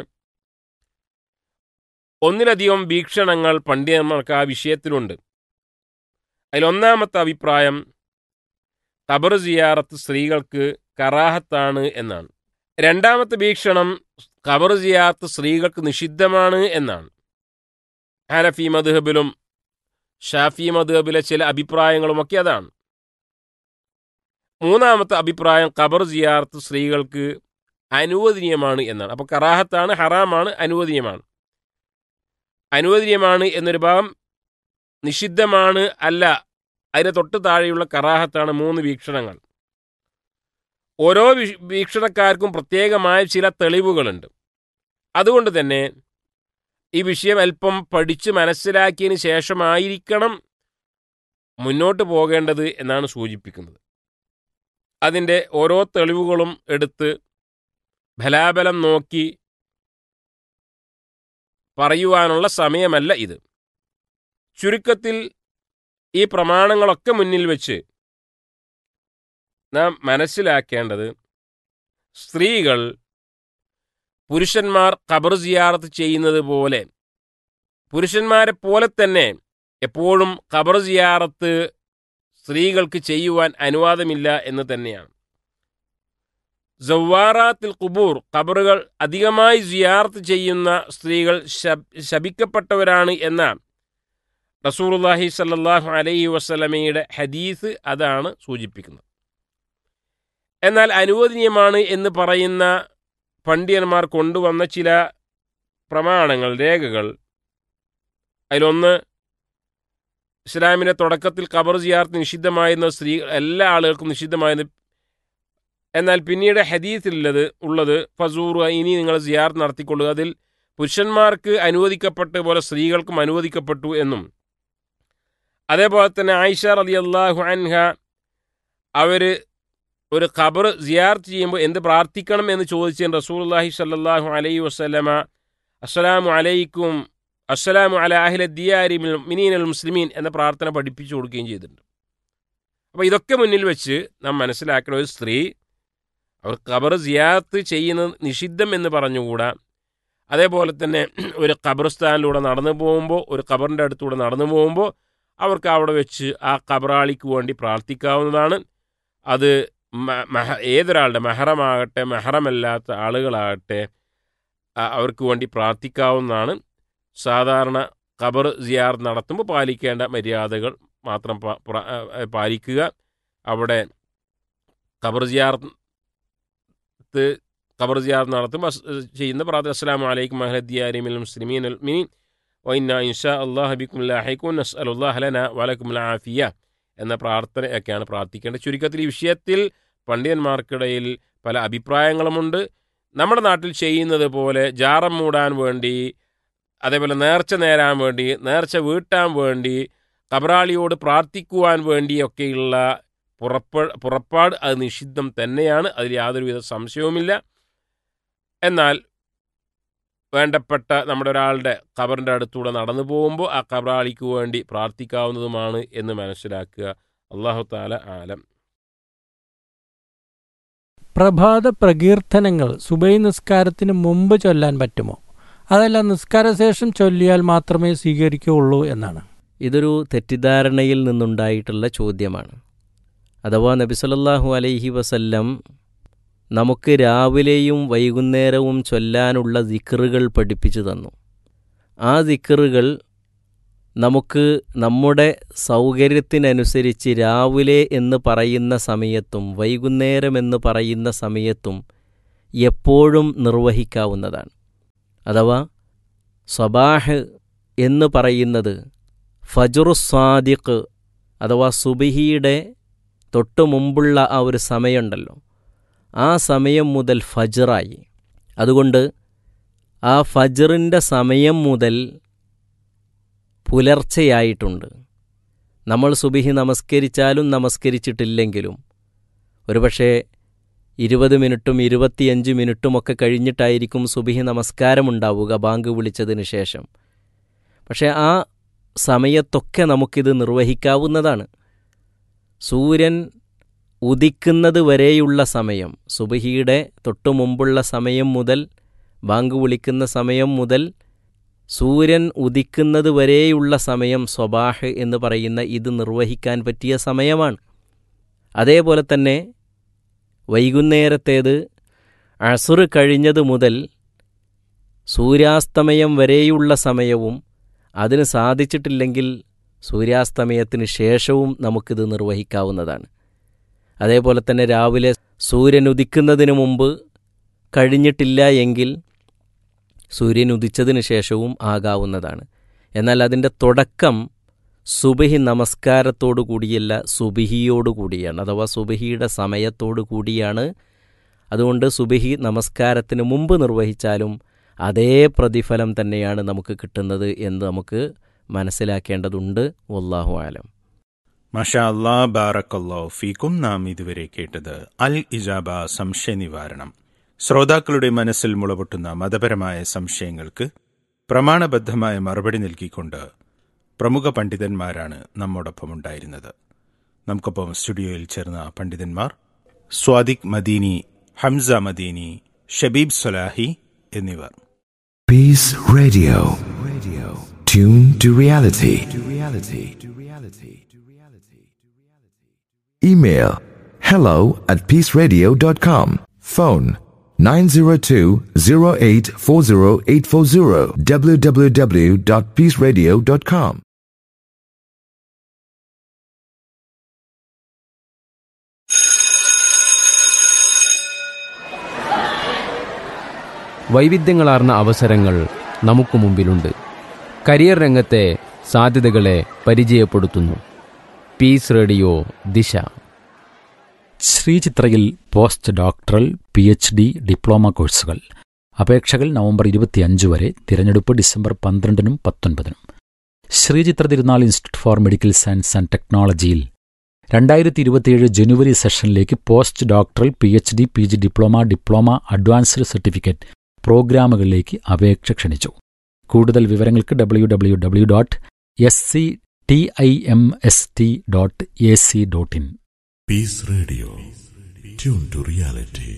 ഒന്നിലധികം വീക്ഷണങ്ങൾ പണ്ഡിതന്മാർക്ക് ആ വിഷയത്തിലുണ്ട് അതിലൊന്നാമത്തെ അഭിപ്രായം ഖബർ ജിയാറത്ത് സ്ത്രീകൾക്ക് കറാഹത്താണ് എന്നാണ് രണ്ടാമത്തെ വീക്ഷണം ഖബർ ജിയാറത്ത് സ്ത്രീകൾക്ക് നിഷിദ്ധമാണ് എന്നാണ് ഹനഫി മദ്ഹബിലും ഷാഫി മദ്ഹബിലെ ചില അഭിപ്രായങ്ങളുമൊക്കെ അതാണ് മൂന്നാമത്തെ അഭിപ്രായം ഖബർ ജിയാറത്ത് സ്ത്രീകൾക്ക് അനുവദനീയമാണ് എന്നാണ് അപ്പോൾ കറാഹത്താണ് ഹറാമാണ് അനുവദനീയമാണ് അനുവദനീയമാണ് എന്നൊരു ഭാഗം നിഷിദ്ധമാണ് അല്ല അതിന് തൊട്ട് താഴെയുള്ള കറാഹത്താണ് മൂന്ന് വീക്ഷണങ്ങൾ ഓരോ വി- വീക്ഷണക്കാർക്കും പ്രത്യേകമായ ചില തെളിവുകളുണ്ട് അതുകൊണ്ട് തന്നെ ഈ വിഷയം അല്പം പഠിച്ച് മനസ്സിലാക്കിയതിന് ശേഷമായിരിക്കണം മുന്നോട്ട് പോകേണ്ടത് എന്നാണ് സൂചിപ്പിക്കുന്നത് അതിൻ്റെ ഓരോ തെളിവുകളും എടുത്ത് ഫലാബലം നോക്കി പറയുവാനുള്ള സമയമല്ല ഇത് ചുരുക്കത്തിൽ ഈ പ്രമാണങ്ങളൊക്കെ മുന്നിൽ വെച്ച് നാം മനസ്സിലാക്കേണ്ടത് സ്ത്രീകൾ പുരുഷന്മാർ ഖബർ സിയാറത്ത് ചെയ്യുന്നത് പോലെ പുരുഷന്മാരെ പോലെ തന്നെ എപ്പോഴും ഖബർ സിയാറത്ത് സ്ത്രീകൾക്ക് ചെയ്യുവാൻ അനുവാദമില്ല എന്ന് തന്നെയാണ് സവ്വാറാത്തിൽ കുബൂർ ഖബറുകൾ അധികമായി സിയാർത്ത് ചെയ്യുന്ന സ്ത്രീകൾ ശബ്- ശപിക്കപ്പെട്ടവരാണ് എന്ന റസൂറുല്ലാഹി സല്ലല്ലാഹു അലൈഹി വസല്ലമയുടെ ഹദീസ് അതാണ് സൂചിപ്പിക്കുന്നത് എന്നാൽ അനുവദനീയമാണ് എന്ന് പറയുന്ന പണ്ഡിതന്മാർ കൊണ്ടുവന്ന ചില പ്രമാണങ്ങൾ രേഖകൾ അതിലൊന്ന് ഇസ്ലാമിൻ്റെ തുടക്കത്തിൽ ഖബർ സിയാർത്ത് നിഷിദ്ധമായിരുന്ന സ്ത്രീ എല്ലാ ആളുകൾക്കും നിഷിദ്ധമായിരുന്നു എന്നാൽ പിന്നീട് ഹദീസിലുള്ളത് ഉള്ളത് ഫസൂർ ഇനി നിങ്ങൾ സിയാർത്ത് നടത്തിക്കൊള്ളുക അതിൽ പുരുഷന്മാർക്ക് അനുവദിക്കപ്പെട്ട പോലെ സ്ത്രീകൾക്കും അനുവദിക്കപ്പെട്ടു എന്നും അതേപോലെ തന്നെ ആയിഷ റലി അള്ളാഹു അൻഹ അവർ ഒരു ഖബർ സിയാർത്ത് ചെയ്യുമ്പോൾ എന്ത് പ്രാർത്ഥിക്കണം എന്ന് ചോദിച്ചതിന് റസൂലുള്ളാഹി സ്വല്ലല്ലാഹു അലൈഹി വസല്ലമ അസ്സലാമു അലൈക്കും അസ്സലാമു അല അഹില ദിയാരി മിനീൻ അൽ മുസ്ലിമീൻ എന്ന പ്രാർത്ഥന പഠിപ്പിച്ചു കൊടുക്കുകയും ചെയ്തിട്ടുണ്ട് അപ്പോൾ ഇതൊക്കെ മുന്നിൽ വെച്ച് നാം മനസ്സിലാക്കുന്ന ഒരു സ്ത്രീ അവർ ഖബർ സിയാർത്ത് ചെയ്യുന്നത് നിഷിദ്ധം എന്ന് പറഞ്ഞുകൂടാ അതേപോലെ തന്നെ ഒരു ഖബർസ്ഥാനിലൂടെ നടന്നു പോകുമ്പോൾ ഒരു ഖബറിൻ്റെ അടുത്തൂടെ നടന്നു പോകുമ്പോൾ അവർക്ക് അവിടെ വെച്ച് ആ ഖബറാളിക്ക് വേണ്ടി പ്രാർത്ഥിക്കാവുന്നതാണ് അത് മ- മഹ ഏതൊരാളുടെ മെഹറമാകട്ടെ മെഹറമല്ലാത്ത ആളുകളാകട്ടെ ആ- അവർക്ക് വേണ്ടി പ്രാർത്ഥിക്കാവുന്നതാണ് സാധാരണ ഖബർ സിയാർ നടത്തുമ്പോൾ പാലിക്കേണ്ട മര്യാദകൾ മാത്രം പ- പ്ര- ആ, പാലിക്കുക അവിടെ ഖബർ സിയാർത്ത് ഖബർ സിയാർ നടത്തുമ്പോൾ അസ്- ചെയ്യുന്ന പ്രാർത്ഥന അസ്സലാമു അലൈക്കും അഹ്ലദിയാരിമിൽ മുസ്ലിമീൻ മിനി വൈന ഇൻഷാ അള്ളാഹ് ബിക്കും ലാഹിക്കും നസ്അലുല്ലാഹ് ലന വലക്കും ആഫിയ എന്ന പ്രാർത്ഥനയൊക്കെയാണ് പ്രാർത്ഥിക്കേണ്ടത് ചുരുക്കത്തിൽ ഈ വിഷയത്തിൽ പണ്ഡിതന്മാർക്കിടയിൽ പല അഭിപ്രായങ്ങളുമുണ്ട് നമ്മുടെ നാട്ടിൽ ചെയ്യുന്നത് പോലെ ജാറം മൂടാൻ വേണ്ടി അതേപോലെ നേർച്ച നേരാൻ വേണ്ടി നേർച്ച വീട്ടാൻ വേണ്ടി കബറാളിയോട് പ്രാർത്ഥിക്കുവാൻ വേണ്ടിയൊക്കെയുള്ള പുറപ്പ പുറപ്പാട് അത് നിഷിദ്ധം തന്നെയാണ് അതിൽ യാതൊരുവിധ സംശയവുമില്ല എന്നാൽ വേണ്ടപ്പെട്ട നമ്മുടെ ഒരാളുടെ ഖബറിൻ്റെ അടുത്തൂടെ നടന്നു പോകുമ്പോൾ ആ ഖബറാളിക്ക് വേണ്ടി പ്രാർത്ഥിക്കാവുന്നതുമാണ് എന്ന് മനസ്സിലാക്കുക അള്ളാഹു താല ആലം പ്രഭാത പ്രകീർത്തനങ്ങൾ സുബൈ നിസ്കാരത്തിന് മുമ്പ് ചൊല്ലാൻ പറ്റുമോ അതല്ല നിസ്കാരശേഷം ചൊല്ലിയാൽ മാത്രമേ സ്വീകരിക്കുകയുള്ളൂ എന്നാണ് ഇതൊരു തെറ്റിദ്ധാരണയിൽ നിന്നുണ്ടായിട്ടുള്ള ചോദ്യമാണ് അഥവാ നബിസലല്ലാഹു അലൈഹി വസല്ലം നമുക്ക് രാവിലെയും വൈകുന്നേരവും ചൊല്ലാനുള്ള ദിക്റുകൾ പഠിപ്പിച്ചു തന്നു ആ ദിക്റുകൾ നമുക്ക് നമ്മുടെ സൗകര്യത്തിനനുസരിച്ച് രാവിലെ എന്ന് പറയുന്ന സമയത്തും വൈകുന്നേരം എന്ന് പറയുന്ന സമയത്തും എപ്പോഴും നിർവഹിക്കാവുന്നതാണ് അഥവാ സബാഹ് എന്ന് പറയുന്നത് ഫജുറു സ്വാദിഖ് അഥവാ സുബിഹിയുടെ തൊട്ടു മുമ്പുള്ള ആ ഒരു സമയമുണ്ടല്ലോ ആ സമയം മുതൽ ഫജറായി അതുകൊണ്ട് ആ ഫജറിൻ്റെ സമയം മുതൽ പുലർച്ചയായിട്ടുണ്ട് നമ്മൾ സുബിഹി നമസ്കരിച്ചാലും നമസ്കരിച്ചിട്ടില്ലെങ്കിലും ഒരുപക്ഷേ ഇരുപത് മിനിറ്റും ഇരുപത്തിയഞ്ച് മിനിറ്റുമൊക്കെ കഴിഞ്ഞിട്ടായിരിക്കും സുബിഹി നമസ്കാരമുണ്ടാവുക ബാങ്ക് വിളിച്ചതിന് ശേഷം പക്ഷേ ആ സമയത്തൊക്കെ നമുക്കിത് നിർവഹിക്കാവുന്നതാണ് സൂര്യൻ ഉദിക്കുന്നത് വരെയുള്ള സമയം സുബഹിയുടെ തൊട്ടു മുമ്പുള്ള സമയം മുതൽ ബാങ്ക് വിളിക്കുന്ന സമയം മുതൽ സൂര്യൻ ഉദിക്കുന്നത് വരെയുള്ള സമയം സ്വബാഹ് എന്ന് പറയുന്ന ഇത് നിർവഹിക്കാൻ പറ്റിയ സമയമാണ് അതേപോലെ തന്നെ വൈകുന്നേരത്തേത് അസുർ കഴിഞ്ഞത് മുതൽ സൂര്യാസ്തമയം വരെയുള്ള സമയവും അതിന് സാധിച്ചിട്ടില്ലെങ്കിൽ സൂര്യാസ്തമയത്തിന് ശേഷവും നമുക്കിത് നിർവഹിക്കാവുന്നതാണ് അതേപോലെ തന്നെ രാവിലെ സൂര്യൻ ഉദിക്കുന്നതിന് മുമ്പ് കഴിഞ്ഞിട്ടില്ല എങ്കിൽ സൂര്യൻ ഉദിച്ചതിന് ശേഷവും ആകാവുന്നതാണ് എന്നാൽ അതിൻ്റെ തുടക്കം സുബഹി നമസ്കാരത്തോടു കൂടിയല്ല സുബിഹിയോടു കൂടിയാണ് അഥവാ സുബഹിയുടെ സമയത്തോടു കൂടിയാണ് അതുകൊണ്ട് സുബഹി നമസ്കാരത്തിന് മുമ്പ് നിർവഹിച്ചാലും അതേ പ്രതിഫലം തന്നെയാണ് നമുക്ക് കിട്ടുന്നത് എന്ന് നമുക്ക് മനസ്സിലാക്കേണ്ടതുണ്ട് വല്ലാഹു ആലം മഷാ അല്ലാ ബാറക്കല്ലോ ഫീക്കും നാം ഇതുവരെ കേട്ടത് അൽ ഇജാബ സംശയ നിവാരണം ശ്രോതാക്കളുടെ മനസ്സിൽ മുളപൊട്ടുന്ന മതപരമായ സംശയങ്ങൾക്ക് പ്രമാണബദ്ധമായ മറുപടി നൽകിക്കൊണ്ട് പ്രമുഖ പണ്ഡിതന്മാരാണ് നമ്മോടൊപ്പം ഉണ്ടായിരുന്നത് നമുക്കൊപ്പം സ്റ്റുഡിയോയിൽ ചേർന്ന പണ്ഡിതന്മാർ സ്വാദിഖ് മദീനി ഹംസ മദീനി ഷബീബ് സൊലാഹി എന്നിവർ Peace Radio. Radio. Tune to reality. To reality. To reality. To reality. Email hello at peaceradio.com. Phone 902-0840840 www.peaceradio.com. വൈവിധ്യങ്ങളാർന്ന അവസരങ്ങൾ നമുക്ക് മുമ്പിലുണ്ട് കരിയർ രംഗത്തെ സാധ്യതകളെ പരിചയപ്പെടുത്തുന്നു പീസ് റേഡിയോ ദിശ ശ്രീചിത്രയിൽ post doctoral P H D diploma കോഴ്സുകൾ അപേക്ഷകൾ നവംബർ ഇരുപത്തിയഞ്ച് വരെ തിരഞ്ഞെടുപ്പ് ഡിസംബർ പന്ത്രണ്ടിനും പത്തൊൻപതിനും ശ്രീചിത്ര തിരുനാൾ institute four medical science and ടെക്നോളജിയിൽ രണ്ടായിരത്തി ഇരുപത്തിയേഴ് ജനുവരി സെഷനിലേക്ക് post doctoral P H D P G diploma diploma advanced certificate പ്രോഗ്രാമുകളിലേക്ക് അപേക്ഷ ക്ഷണിച്ചു കൂടുതൽ വിവരങ്ങൾക്ക് W W W dot S C T I M S T dot A C dot in Peace Radio. Tune to reality.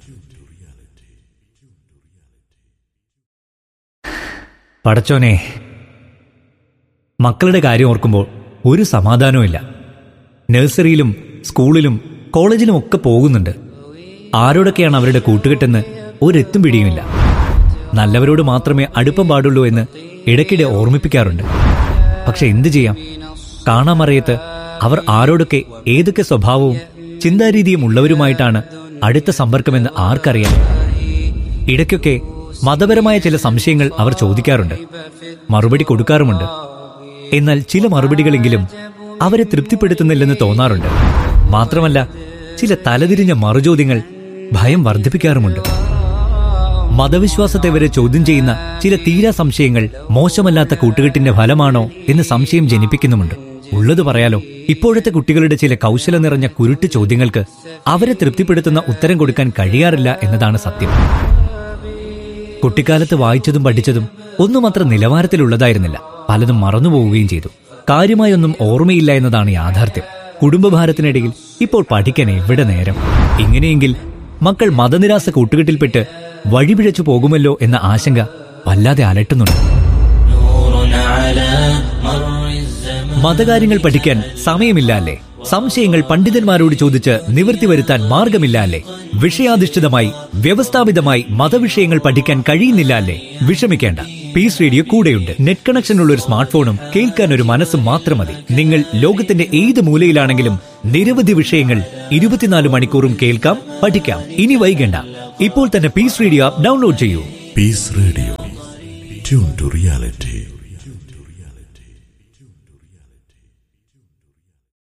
പടച്ചോനെ മക്കളുടെ കാര്യം ഓർക്കുമ്പോൾ ഒരു സമാധാനവുമില്ല നഴ്സറിയിലും സ്കൂളിലും കോളേജിലും ഒക്കെ പോകുന്നുണ്ട് ആരോടൊക്കെയാണ് അവരുടെ കൂട്ടുകെട്ടെന്ന് ഒരെത്തും പിടിയുമില്ല നല്ലവരോട് മാത്രമേ അടുപ്പം പാടുള്ളൂ എന്ന് ഇടയ്ക്കിടെ ഓർമ്മിപ്പിക്കാറുണ്ട് പക്ഷെ എന്തു ചെയ്യാം കാണാമറിയത്ത് അവർ ആരോടൊക്കെ ഏതൊക്കെ സ്വഭാവവും ചിന്താരീതിയും ഉള്ളവരുമായിട്ടാണ് അടുത്ത സമ്പർക്കമെന്ന് ആർക്കറിയാം ഇടയ്ക്കൊക്കെ മതപരമായ ചില സംശയങ്ങൾ അവർ ചോദിക്കാറുണ്ട് മറുപടി കൊടുക്കാറുമുണ്ട് എന്നാൽ ചില മറുപടികളെങ്കിലും അവരെ തൃപ്തിപ്പെടുത്തുന്നില്ലെന്ന് തോന്നാറുണ്ട് മാത്രമല്ല ചില തലതിരിഞ്ഞ മറുചോദ്യങ്ങൾ ഭയം വർദ്ധിപ്പിക്കാറുമുണ്ട് മതവിശ്വാസത്തെ വരെ ചോദ്യം ചെയ്യുന്ന ചില തീരാ സംശയങ്ങൾ മോശമല്ലാത്ത കൂട്ടുകെട്ടിന്റെ ഫലമാണോ എന്ന് സംശയം ജനിപ്പിക്കുന്നുമുണ്ട് ഉള്ളത് പറയാലോ ഇപ്പോഴത്തെ കുട്ടികളുടെ ചില കൗശലം നിറഞ്ഞ കുരുട്ട് ചോദ്യങ്ങൾക്ക് അവരെ തൃപ്തിപ്പെടുത്തുന്ന ഉത്തരം കൊടുക്കാൻ കഴിയാറില്ല എന്നതാണ് സത്യം കുട്ടിക്കാലത്ത് വായിച്ചതും പഠിച്ചതും ഒന്നും അത്ര നിലവാരത്തിലുള്ളതായിരുന്നില്ല പലതും മറന്നുപോവുകയും ചെയ്തു കാര്യമായൊന്നും ഓർമ്മയില്ല എന്നതാണ് യാഥാർത്ഥ്യം കുടുംബഭാരത്തിനിടയിൽ ഇപ്പോൾ പഠിക്കാൻ എവിടെ നേരം ഇങ്ങനെയെങ്കിൽ മക്കൾ മതനിരാസ കൂട്ടുകെട്ടിൽപ്പെട്ട് വഴിപിഴച്ചു പോകുമല്ലോ എന്ന ആശങ്ക വല്ലാതെ അലട്ടുന്നുണ്ട് മതകാര്യങ്ങൾ പഠിക്കാൻ സമയമില്ല അല്ലേ സംശയങ്ങൾ പണ്ഡിതന്മാരോട് ചോദിച്ച് നിവൃത്തി വരുത്താൻ മാർഗമില്ല അല്ലേ വിഷയാധിഷ്ഠിതമായി വ്യവസ്ഥാപിതമായി മതവിഷയങ്ങൾ പഠിക്കാൻ കഴിയുന്നില്ല അല്ലേ വിഷമിക്കേണ്ട പീസ് റേഡിയോ കൂടെയുണ്ട് നെറ്റ് കണക്ഷൻ ഉള്ള ഒരു സ്മാർട്ട് ഫോണും കേൾക്കാൻ ഒരു മനസ്സും മാത്രം മതി നിങ്ങൾ ലോകത്തിന്റെ ഏത് മൂലയിലാണെങ്കിലും നിരവധി വിഷയങ്ങൾ ഇരുപത്തിനാല് മണിക്കൂറും കേൾക്കാം പഠിക്കാം ഇനി വൈകണ്ട ഇപ്പോൾ തന്നെ പീസ് റേഡിയോ ആപ്പ് ഡൗൺലോഡ് ചെയ്യൂ Peace Radio. Tune to reality.